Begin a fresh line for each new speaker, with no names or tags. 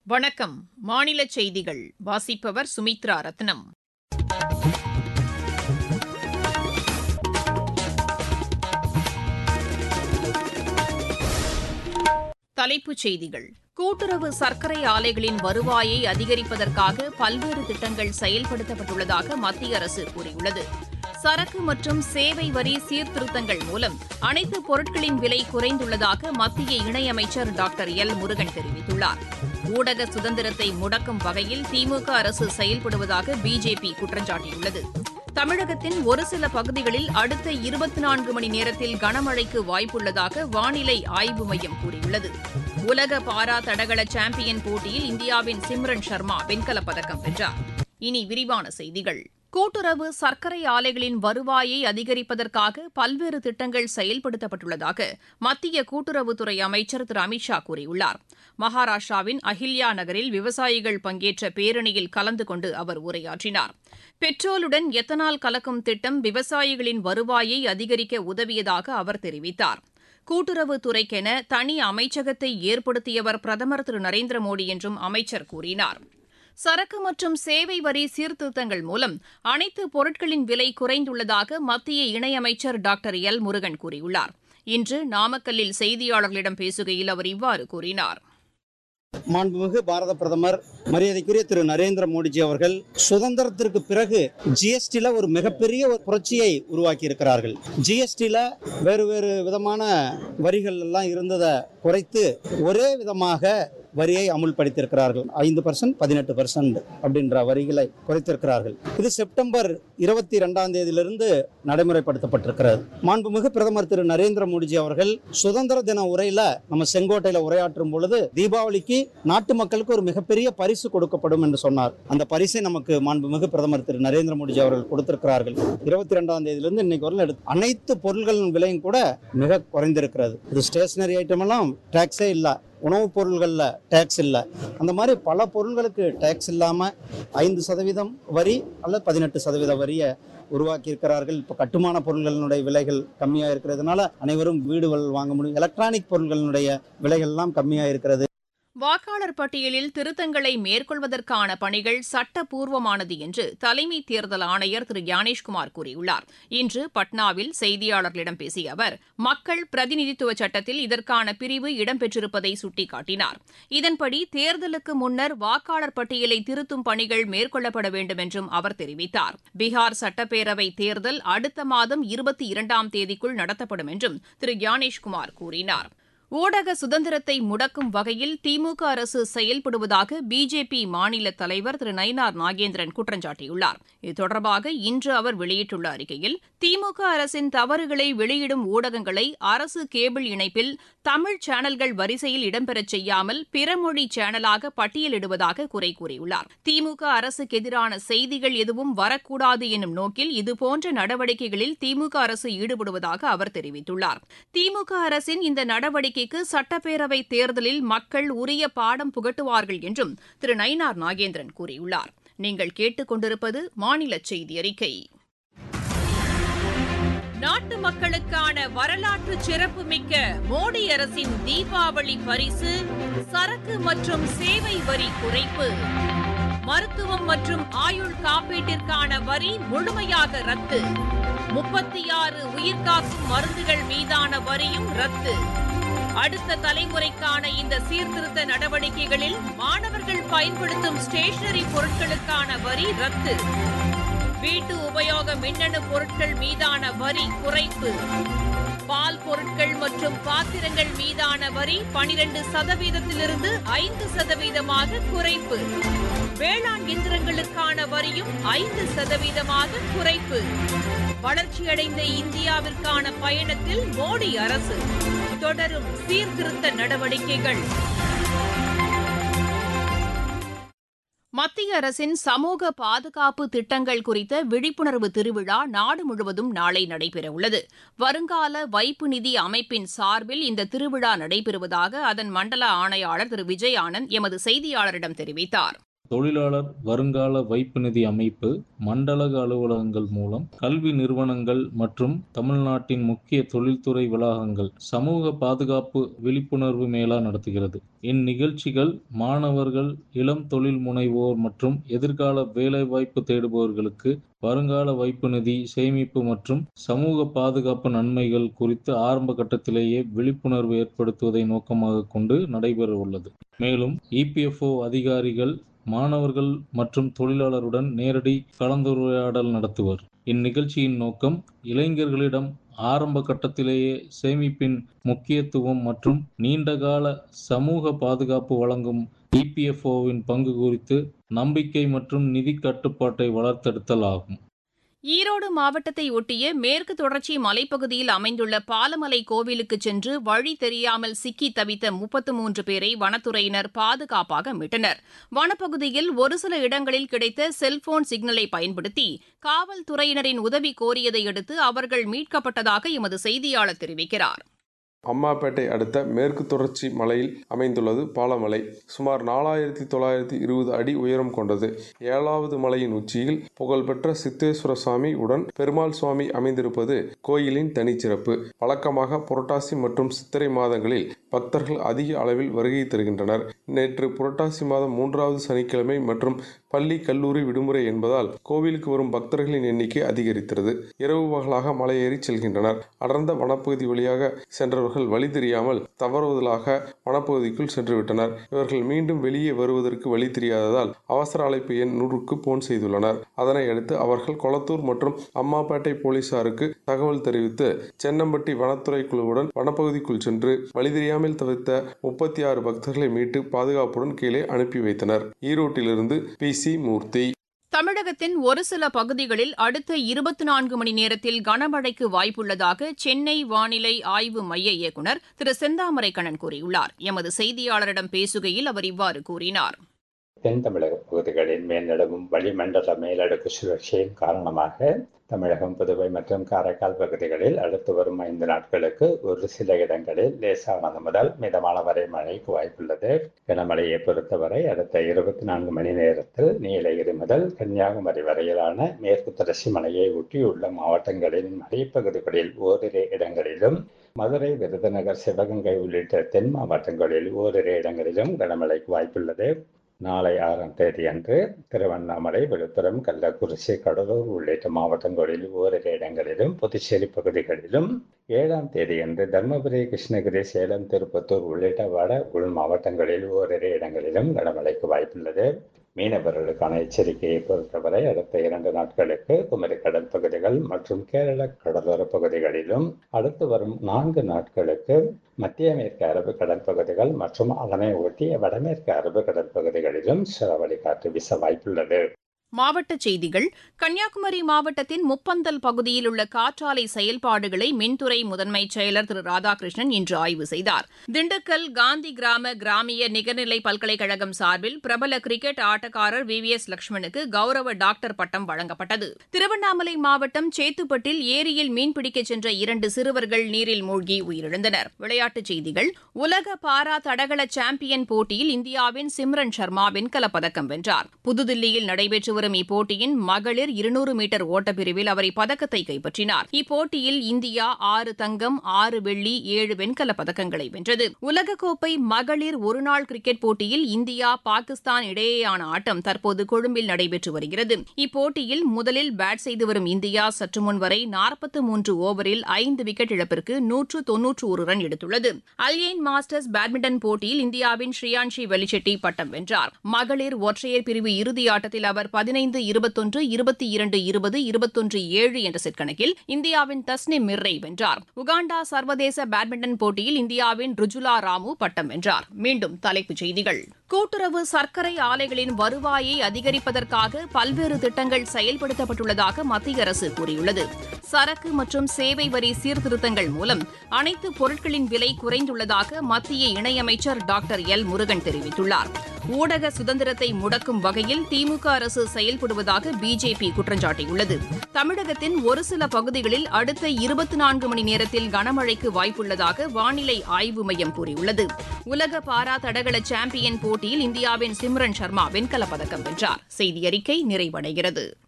வணக்கம் மாநில செய்திகள் வாசிப்பவர் சுமித்ரா ரத்னம் தலைப்புச் செய்திகள் கூட்டுறவு சர்க்கரை ஆலைகளின் வருவாயை அதிகரிப்பதற்காக பல்வேறு திட்டங்கள் செயல்படுத்தப்பட்டுள்ளதாக மத்திய அரசு கூறியுள்ளது சரக்கு மற்றும் சேவை வரி சீர்திருத்தங்கள் மூலம் அனைத்து பொருட்களின் விலை குறைந்துள்ளதாக மத்திய இணையமைச்சர் டாக்டர் எல் முருகன் தெரிவித்துள்ளார் ஊடக சுதந்திரத்தை முடக்கும் வகையில் திமுக அரசு செயல்படுவதாக பிஜேபி குற்றம் சாட்டியுள்ளது தமிழகத்தின் ஒரு சில பகுதிகளில் அடுத்த இருபத்தி நான்கு மணி நேரத்தில் கனமழைக்கு வாய்ப்புள்ளதாக வானிலை ஆய்வு மையம் கூறியுள்ளது உலக பாரா தடகள சாம்பியன் போட்டியில் இந்தியாவின் சிம்ரன் சர்மா வெண்கலப் பதக்கம் வென்றார் இனி விரிவான செய்திகள் கூட்டுறவு சர்க்கரை ஆலைகளின் வருவாயை அதிகரிப்பதற்காக பல்வேறு திட்டங்கள் செயல்படுத்தப்பட்டுள்ளதாக மத்திய கூட்டுறவுத்துறை அமைச்சர் திரு அமித் ஷா கூறியுள்ளார் மகாராஷ்டிராவின் அஹில்யா நகரில் விவசாயிகள் பங்கேற்ற பேரணியில் கலந்து கொண்டு அவர் உரையாற்றினார் பெட்ரோலுடன் எத்தனால் கலக்கும் திட்டம் விவசாயிகளின் வருவாயை அதிகரிக்க உதவியதாக அவர் தெரிவித்தார் கூட்டுறவுத்துறைக்கென தனி அமைச்சகத்தை ஏற்படுத்தியவர் பிரதமர் திரு நரேந்திர மோடி என்றும் அமைச்சர் கூறினார் சரக்கு மற்றும் சேவை வரி சீர்திருத்தங்கள் மூலம் அனைத்து பொருட்களின் விலை குறைந்துள்ளதாக மத்திய இணையமைச்சர் டாக்டர் எல் முருகன் கூறியுள்ளார் இன்று நாமக்கல்லில் செய்தியாளர்களிடம் பேசுகையில் அவர் இவ்வாறு கூறினார்
மாண்புமிகு பாரத பிரதமர் மரியாதைக்குரிய திரு நரேந்திர மோடிஜி அவர்கள் சுதந்திரத்திற்கு பிறகு ஜிஎஸ்டியில் ஒரு மிகப்பெரிய ஒரு புரட்சியை உருவாக்கி இருக்கிறார்கள் ஜிஎஸ்டியில் வேறு வேறு விதமான வரிகள் எல்லாம் இருந்ததை குறைத்து ஒரே விதமாக வரியை அமுல்படுத்தியிருக்கிறார்கள் ஐந்து பர்சன்ட் பதினெட்டு பர்சன்ட் அப்படின்ற வரிகளை குறைத்திருக்கிறார்கள் இது செப்டம்பர் இருபத்தி இரண்டாம் தேதியிலிருந்து நடைமுறைப்படுத்தப்பட்டிருக்கிறது மாண்புமிகு பிரதமர் திரு நரேந்திர மோடிஜி அவர்கள் சுதந்திர தின உரையில நம்ம செங்கோட்டையில உரையாற்றும் பொழுது தீபாவளிக்கு நாட்டு மக்களுக்கு ஒரு மிகப்பெரிய பரிசு கொடுக்கப்படும் என்று சொன்னார் அந்த பரிசை நமக்கு மாண்புமிகு பிரதமர் திரு நரேந்திர மோடிஜி அவர்கள் கொடுத்திருக்கிறார்கள் இருபத்தி ரெண்டாம் தேதியிலிருந்து இன்னைக்கு வரல எடுத்து அனைத்து பொருட்களின் விலையும் கூட மிக குறைந்திருக்கிறது இது ஸ்டேஷனரி ஐட்டம் எல்லாம் டாக்ஸே இல்லை உணவுப் பொருள்களில் டேக்ஸ் இல்லை அந்த மாதிரி பல பொருள்களுக்கு டேக்ஸ் இல்லாமல் ஐந்து சதவீதம் வரி அல்லது பதினெட்டு சதவீத வரியை உருவாக்கி இருக்கிறார்கள் இப்போ கட்டுமான பொருள்களினுடைய விலைகள் கம்மியாக இருக்கிறதுனால அனைவரும் வீடுகள் வாங்க முடியும் எலக்ட்ரானிக் பொருள்களினுடைய விலைகள்லாம் கம்மியாக இருக்கிறது
வாக்காளர் பட்டியலில் திருத்தங்களை மேற்கொள்வதற்கான பணிகள் சட்டப்பூர்வமானது என்று தலைமை தேர்தல் ஆணையர் திரு ஞானேஷ்குமார் கூறியுள்ளார் இன்று பட்னாவில் செய்தியாளர்களிடம் பேசிய அவர் மக்கள் பிரதிநிதித்துவ சட்டத்தில் இதற்கான பிரிவு இடம்பெற்றிருப்பதை சுட்டிக்காட்டினார் இதன்படி தேர்தலுக்கு முன்னர் வாக்காளர் பட்டியலை திருத்தும் பணிகள் மேற்கொள்ளப்பட வேண்டும் என்றும் அவர் தெரிவித்தார் பீகார் சட்டப்பேரவை தேர்தல் அடுத்த மாதம் இருபத்தி இரண்டாம் தேதிக்குள் நடத்தப்படும் என்றும் திரு ஞானேஷ்குமார் கூறினார் ஊடக சுதந்திரத்தை முடக்கும் வகையில் திமுக அரசு செயல்படுவதாக பிஜேபி மாநில தலைவர் திரு நயினார் நாகேந்திரன் குற்றம் சாட்டியுள்ளார் இது தொடர்பாக இன்று அவர் வெளியிட்டுள்ள அறிக்கையில் திமுக அரசின் தவறுகளை வெளியிடும் ஊடகங்களை அரசு கேபிள் இணைப்பில் தமிழ் சேனல்கள் வரிசையில் இடம்பெறச் செய்யாமல் பிறமொழி சேனலாக பட்டியலிடுவதாக குறை கூறியுள்ளார் திமுக அரசுக்கு எதிரான செய்திகள் எதுவும் வரக்கூடாது என்னும் நோக்கில் இதுபோன்ற நடவடிக்கைகளில் திமுக அரசு ஈடுபடுவதாக அவர் தெரிவித்துள்ளார் திமுக அரசின் இந்த நடவடிக்கை நடவடிக்கைக்கு சட்டப்பேரவை தேர்தலில் மக்கள் உரிய பாடம் புகட்டுவார்கள் என்றும் திரு நயினார் நாகேந்திரன் கூறியுள்ளார் நீங்கள் கேட்டுக்கொண்டிருப்பது மாநில செய்தி அறிக்கை நாட்டு மக்களுக்கான வரலாற்று சிறப்புமிக்க மோடி அரசின் தீபாவளி பரிசு சரக்கு மற்றும் சேவை வரி குறைப்பு மருத்துவம் மற்றும் ஆயுள் காப்பீட்டிற்கான வரி முழுமையாக ரத்து முப்பத்தி ஆறு உயிர்காக்கும் மருந்துகள் மீதான வரியும் ரத்து அடுத்த தலைமுறைக்கான இந்த சீர்திருத்த நடவடிக்கைகளில் மாணவர்கள் பயன்படுத்தும் ஸ்டேஷனரி பொருட்களுக்கான வரி ரத்து வீட்டு உபயோக மின்னணு பொருட்கள் மீதான வரி குறைப்பு பால் பொருட்கள் மற்றும் பாத்திரங்கள் மீதான வரி பனிரெண்டு சதவீதத்திலிருந்து ஐந்து சதவீதமாக குறைப்பு வேளாண் இயந்திரங்களுக்கான வரியும் ஐந்து சதவீதமாக குறைப்பு வளர்ச்சியடைந்த இந்தியாவிற்கான பயணத்தில் மோடி அரசு தொடரும் சீர்திருத்த நடவடிக்கைகள் மத்திய அரசின் சமூக பாதுகாப்பு திட்டங்கள் குறித்த விழிப்புணர்வு திருவிழா நாடு முழுவதும் நாளை நடைபெறவுள்ளது வருங்கால வைப்பு நிதி அமைப்பின் சார்பில் இந்த திருவிழா நடைபெறுவதாக அதன் மண்டல ஆணையாளர் திரு விஜய் ஆனந்த் எமது செய்தியாளரிடம் தெரிவித்தார்
தொழிலாளர் வருங்கால வைப்பு நிதி அமைப்பு மண்டலக அலுவலகங்கள் மூலம் கல்வி நிறுவனங்கள் மற்றும் தமிழ்நாட்டின் முக்கிய தொழில்துறை வளாகங்கள் சமூக பாதுகாப்பு விழிப்புணர்வு மேளா நடத்துகிறது இந்நிகழ்ச்சிகள் மாணவர்கள் இளம் தொழில் முனைவோர் மற்றும் எதிர்கால வேலைவாய்ப்பு தேடுபவர்களுக்கு வருங்கால வைப்பு நிதி சேமிப்பு மற்றும் சமூக பாதுகாப்பு நன்மைகள் குறித்து ஆரம்ப கட்டத்திலேயே விழிப்புணர்வு ஏற்படுத்துவதை நோக்கமாக கொண்டு நடைபெற உள்ளது மேலும் இபிஎஃப்ஓ அதிகாரிகள் மாணவர்கள் மற்றும் தொழிலாளருடன் நேரடி கலந்துரையாடல் நடத்துவர் இந்நிகழ்ச்சியின் நோக்கம் இளைஞர்களிடம் ஆரம்ப கட்டத்திலேயே சேமிப்பின் முக்கியத்துவம் மற்றும் நீண்டகால சமூக பாதுகாப்பு வழங்கும் இபிஎஃப்ஓவின் பங்கு குறித்து நம்பிக்கை மற்றும் நிதி கட்டுப்பாட்டை வளர்த்தெடுத்தல் ஆகும்
ஈரோடு மாவட்டத்தை ஒட்டிய மேற்கு தொடர்ச்சி மலைப்பகுதியில் அமைந்துள்ள பாலமலை கோவிலுக்கு சென்று வழி தெரியாமல் சிக்கி தவித்த முப்பத்து மூன்று பேரை வனத்துறையினர் பாதுகாப்பாக மீட்டனர் வனப்பகுதியில் ஒரு சில இடங்களில் கிடைத்த செல்போன் சிக்னலை பயன்படுத்தி காவல்துறையினரின் உதவி கோரியதை அடுத்து அவர்கள் மீட்கப்பட்டதாக எமது செய்தியாளர் தெரிவிக்கிறார்
அம்மாப்பேட்டை அடுத்த மேற்கு தொடர்ச்சி மலையில் அமைந்துள்ளது பாலமலை சுமார் நாலாயிரத்தி தொள்ளாயிரத்தி இருபது அடி உயரம் கொண்டது ஏழாவது மலையின் உச்சியில் புகழ்பெற்ற சித்தேஸ்வர சுவாமி உடன் பெருமாள் சுவாமி அமைந்திருப்பது கோயிலின் தனிச்சிறப்பு வழக்கமாக புரட்டாசி மற்றும் சித்திரை மாதங்களில் பக்தர்கள் அதிக அளவில் வருகை தருகின்றனர் நேற்று புரட்டாசி மாதம் மூன்றாவது சனிக்கிழமை மற்றும் பள்ளி கல்லூரி விடுமுறை என்பதால் கோவிலுக்கு வரும் பக்தர்களின் எண்ணிக்கை அதிகரித்தது இரவு பகலாக மலையேறி செல்கின்றனர் அடர்ந்த வனப்பகுதி வழியாக சென்றவர்கள் வழி தெரியாமல் தவறுவதலாக வனப்பகுதிக்குள் சென்றுவிட்டனர் இவர்கள் மீண்டும் வெளியே வருவதற்கு வழி தெரியாததால் அவசர அழைப்பு எண் நூறுக்கு போன் செய்துள்ளனர் அதனை அடுத்து அவர்கள் கொளத்தூர் மற்றும் அம்மாப்பேட்டை போலீசாருக்கு தகவல் தெரிவித்து சென்னம்பட்டி வனத்துறை குழுவுடன் வனப்பகுதிக்குள் சென்று வழி தெரியாமல் தவிர்த்த முப்பத்தி ஆறு பக்தர்களை மீட்டு பாதுகாப்புடன் கீழே அனுப்பி வைத்தனர் ஈரோட்டிலிருந்து பி சி மூர்த்தி
தமிழகத்தின் ஒரு சில பகுதிகளில் அடுத்த இருபத்தி நான்கு மணி நேரத்தில் கனமழைக்கு வாய்ப்புள்ளதாக சென்னை வானிலை ஆய்வு மைய இயக்குநர் திரு செந்தாமரை கண்ணன் கூறியுள்ளார் எமது செய்தியாளரிடம் பேசுகையில் அவர் இவ்வாறு கூறினார்
தென் தமிழக பகுதிகளில் மேல்நிலவும் வளிமண்டல மேலடுக்கு சுழற்சியின் காரணமாக தமிழகம் புதுவை மற்றும் காரைக்கால் பகுதிகளில் அடுத்து வரும் ஐந்து நாட்களுக்கு ஒரு சில இடங்களில் லேசானது முதல் மிதமான வரை மழைக்கு வாய்ப்புள்ளது கனமழையை பொறுத்தவரை அடுத்த இருபத்தி நான்கு மணி நேரத்தில் நீலகிரி முதல் கன்னியாகுமரி வரையிலான மேற்கு தொடர்ச்சி மலையை ஒட்டியுள்ள மாவட்டங்களின் மலைப்பகுதிகளில் ஓரிரு இடங்களிலும் மதுரை விருதுநகர் சிவகங்கை உள்ளிட்ட தென் மாவட்டங்களில் ஓரிரு இடங்களிலும் கனமழைக்கு வாய்ப்புள்ளது நாளை ஆறாம் தேதி அன்று திருவண்ணாமலை விழுப்புரம் கள்ளக்குறிச்சி கடலூர் உள்ளிட்ட மாவட்டங்களில் ஓரிரு இடங்களிலும் புதுச்சேரி பகுதிகளிலும் ஏழாம் தேதியன்று தருமபுரி கிருஷ்ணகிரி சேலம் திருப்பத்தூர் உள்ளிட்ட வட உள் மாவட்டங்களில் ஓரிரு இடங்களிலும் கனமழைக்கு வாய்ப்புள்ளது மீனவர்களுக்கான எச்சரிக்கையை பொறுத்தவரை அடுத்த இரண்டு நாட்களுக்கு குமரி கடல் பகுதிகள் மற்றும் கேரள கடலோர பகுதிகளிலும் அடுத்து வரும் நான்கு நாட்களுக்கு மத்திய மேற்கு அரபு கடல் பகுதிகள் மற்றும் அதனை ஒட்டிய வடமேற்கு அரபு கடல் பகுதிகளிலும் சூறாவளி காற்று வீச வாய்ப்புள்ளது
மாவட்டச் செய்திகள் கன்னியாகுமரி மாவட்டத்தின் முப்பந்தல் பகுதியில் உள்ள காற்றாலை செயல்பாடுகளை மின்துறை முதன்மை செயலர் திரு ராதாகிருஷ்ணன் இன்று ஆய்வு செய்தார் திண்டுக்கல் காந்தி கிராம கிராமிய நிகர்நிலை பல்கலைக்கழகம் சார்பில் பிரபல கிரிக்கெட் ஆட்டக்காரர் வி வி எஸ் லட்சுமணுக்கு கௌரவ டாக்டர் பட்டம் வழங்கப்பட்டது திருவண்ணாமலை மாவட்டம் சேத்துப்பட்டில் ஏரியில் மீன்பிடிக்கச் சென்ற இரண்டு சிறுவர்கள் நீரில் மூழ்கி உயிரிழந்தனர் விளையாட்டுச் செய்திகள் உலக பாரா தடகள சாம்பியன் போட்டியில் இந்தியாவின் சிம்ரன் சர்மா வெண்கலப் பதக்கம் வென்றார் புதுதில்லியில் நடைபெற்று வரும் இப்போட்டியின் மகளிர் இருநூறு மீட்டர் ஓட்டப்பிரிவில் அவர் இப்பதக்கத்தை கைப்பற்றினார் இப்போட்டியில் இந்தியா ஆறு தங்கம் ஆறு வெள்ளி ஏழு வெண்கலப் பதக்கங்களை வென்றது உலகக்கோப்பை மகளிர் ஒருநாள் கிரிக்கெட் போட்டியில் இந்தியா பாகிஸ்தான் இடையேயான ஆட்டம் தற்போது கொழும்பில் நடைபெற்று வருகிறது இப்போட்டியில் முதலில் பேட் செய்து வரும் இந்தியா சற்று முன் வரை நாற்பத்து மூன்று ஓவரில் ஐந்து விக்கெட் இழப்பிற்கு நூற்று தொன்னூற்று ஒரு ரன் எடுத்துள்ளது அல்யைன் மாஸ்டர்ஸ் பேட்மிண்டன் போட்டியில் இந்தியாவின் ஸ்ரீயான்ஷி வெளிச்செட்டி பட்டம் வென்றார் மகளிர் ஒற்றையர் பிரிவு இறுதி ஆட்டத்தில் அவர் பதினைந்து இருபத்தொன்று இருபத்தி இரண்டு இருபது இருபத்தொன்று ஏழு என்ற செட் கணக்கில் இந்தியாவின் தஸ்னிம் மிர்ரை வென்றார் உகாண்டா சர்வதேச பேட்மிண்டன் போட்டியில் இந்தியாவின் ருஜுலா ராமு பட்டம் வென்றார் மீண்டும் தலைப்புச் செய்திகள் கூட்டுறவு சர்க்கரை ஆலைகளின் வருவாயை அதிகரிப்பதற்காக பல்வேறு திட்டங்கள் செயல்படுத்தப்பட்டுள்ளதாக மத்திய அரசு கூறியுள்ளது சரக்கு மற்றும் சேவை வரி சீர்திருத்தங்கள் மூலம் அனைத்து பொருட்களின் விலை குறைந்துள்ளதாக மத்திய இணையமைச்சர் டாக்டர் எல் முருகன் தெரிவித்துள்ளார் ஊடக சுதந்திரத்தை முடக்கும் வகையில் திமுக அரசு செயல்படுவதாக பிஜேபி குற்றம் சாட்டியுள்ளது தமிழகத்தின் ஒரு சில பகுதிகளில் அடுத்த இருபத்தி நான்கு மணி நேரத்தில் கனமழைக்கு வாய்ப்புள்ளதாக வானிலை ஆய்வு மையம் கூறியுள்ளது உலக பாரா தடகள சாம்பியன் போட்டியில் இந்தியாவின் சிம்ரன் சர்மா வெண்கலப் பதக்கம் வென்றார் செய்தி அறிக்கை நிறைவடைகிறது